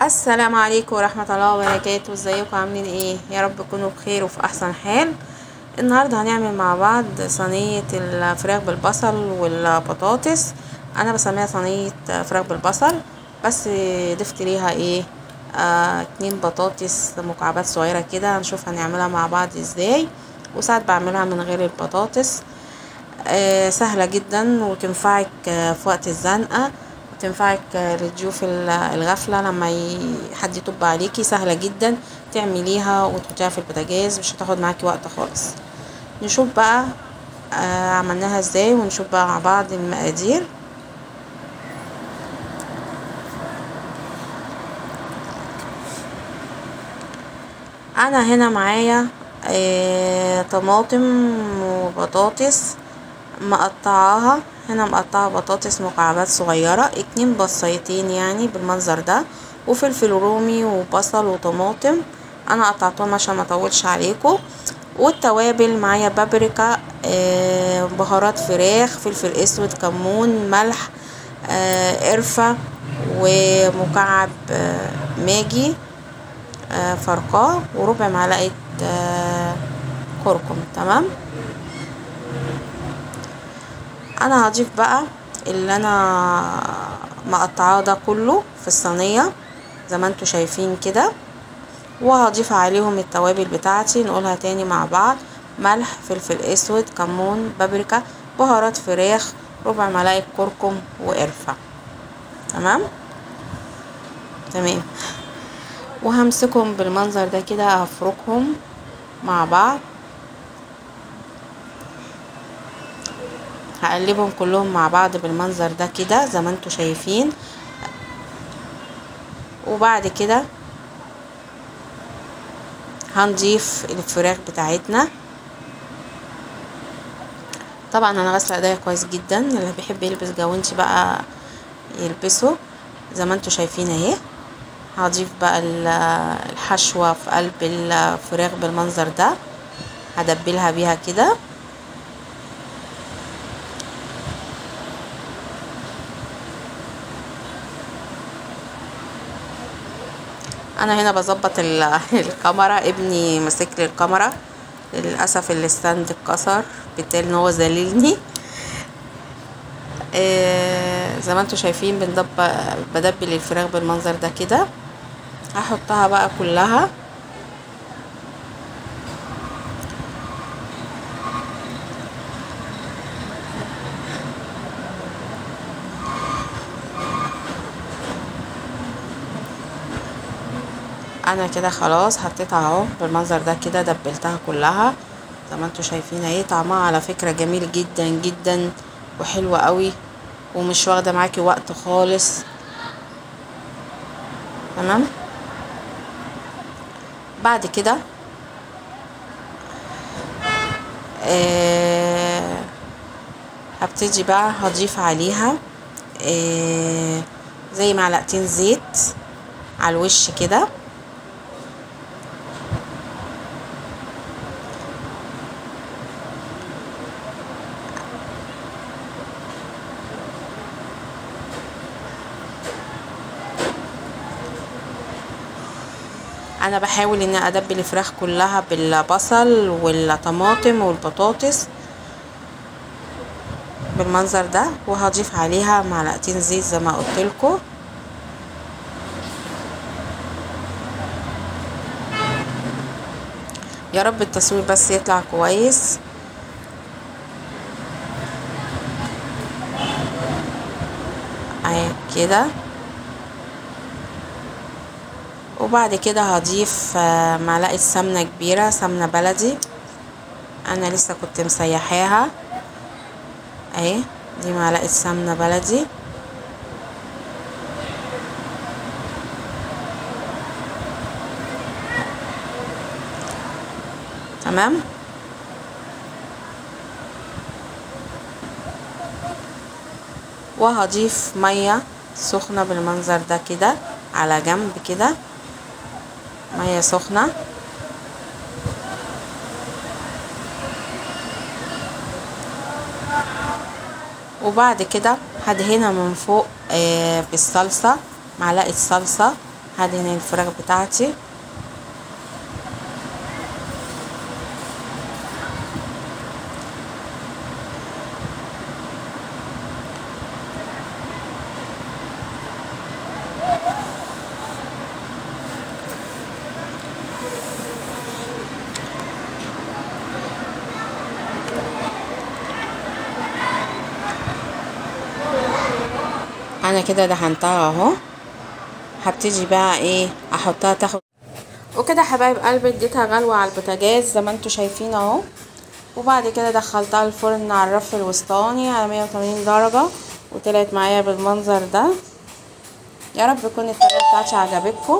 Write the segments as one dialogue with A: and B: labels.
A: السلام عليكم ورحمة الله وبركاته ازيكم عاملين ايه يا رب تكونوا بخير وفي احسن حال النهاردة هنعمل مع بعض صينية الفراخ بالبصل والبطاطس انا بسميها صينية فراخ بالبصل بس ضفت ليها ايه آه اتنين بطاطس مكعبات صغيرة كده هنشوف هنعملها مع بعض ازاي وساعات بعملها من غير البطاطس آه سهلة جدا وتنفعك آه في وقت الزنقة تنفعك لضيوف الغفلة لما حد يطب عليكي سهلة جدا تعمليها وتحطيها في البوتاجاز مش هتاخد معاكي وقت خالص نشوف بقى آه عملناها ازاي ونشوف بقى مع بعض المقادير انا هنا معايا آه طماطم وبطاطس مقطعاها هنا مقطعه بطاطس مكعبات صغيره اتنين بصيتين يعني بالمنظر ده وفلفل رومي وبصل وطماطم انا قطعتهم عشان ما اطولش عليكم والتوابل معايا بابريكا آه بهارات فراخ فلفل اسود كمون ملح آه قرفه ومكعب آه ماجي آه فرقاه وربع معلقه آه كركم تمام انا هضيف بقى اللي انا مقطعاه ده كله في الصينيه زي ما انتوا شايفين كده وهضيف عليهم التوابل بتاعتي نقولها تاني مع بعض ملح فلفل اسود كمون بابريكا بهارات فراخ ربع معلقه كركم وقرفه تمام تمام وهمسكهم بالمنظر ده كده هفركهم مع بعض هقلبهم كلهم مع بعض بالمنظر ده كده زي ما انتوا شايفين وبعد كده هنضيف الفراخ بتاعتنا طبعا انا غاسله ايديا كويس جدا اللي بيحب يلبس جوانتي بقى يلبسه زي ما انتوا شايفين اهي هضيف بقى الحشوه في قلب الفراخ بالمنظر ده هدبلها بيها كده انا هنا بظبط الكاميرا ابني ماسك لي الكاميرا للاسف الستاند اتكسر بالتالي ان هو ذليلني آه زي ما انتوا شايفين بندب بدبل الفراخ بالمنظر ده كده هحطها بقى كلها انا كده خلاص حطيتها اهو بالمنظر ده كده دبلتها كلها زي ما انتوا شايفين اهي طعمها على فكره جميل جدا جدا وحلوه قوي ومش واخده معاكي وقت خالص تمام بعد كده آه هبتدي بقى هضيف عليها آه زي معلقتين زيت على الوش كده انا بحاول ان ادبل الفراخ كلها بالبصل والطماطم والبطاطس بالمنظر ده وهضيف عليها معلقتين زيت زي ما قلت لكم يا رب التصوير بس يطلع كويس اهي كده وبعد كده هضيف معلقه سمنه كبيره سمنه بلدي انا لسه كنت مسيحاها اهي دي معلقه سمنه بلدي تمام وهضيف ميه سخنه بالمنظر ده كده على جنب كده ميه سخنه وبعد كده هدهنها من فوق آه بالصلصة معلقة صلصة هدهن الفراخ بتاعتي انا كده دهنتها اهو هبتدي بقى ايه احطها تاخد وكده حبايب قلبي اديتها غلوة على البوتاجاز زي ما انتوا شايفين اهو وبعد كده دخلتها الفرن على الرف الوسطاني على 180 درجة وطلعت معايا بالمنظر ده يا رب تكون الطريقة بتاعتي عجبتكم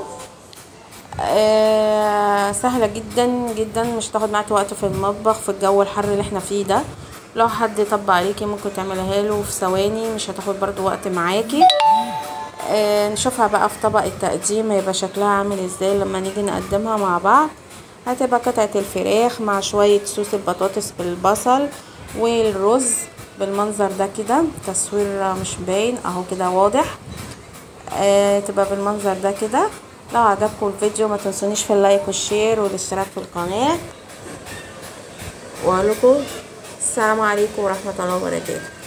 A: آه سهلة جدا جدا مش تاخد معاكي وقت في المطبخ في الجو الحر اللي احنا فيه ده لو حد طب عليكي ممكن تعملها له في ثواني مش هتاخد برضو وقت معاكي آه نشوفها بقى في طبق التقديم هيبقى شكلها عامل ازاي لما نيجي نقدمها مع بعض هتبقى قطعة الفراخ مع شوية صوص البطاطس بالبصل والرز بالمنظر ده كده تصوير مش باين اهو كده واضح آه تبقى بالمنظر ده كده لو عجبكم الفيديو ما تنسونيش في اللايك والشير والاشتراك في القناة واقول لكم السلام عليكم ورحمة الله وبركاته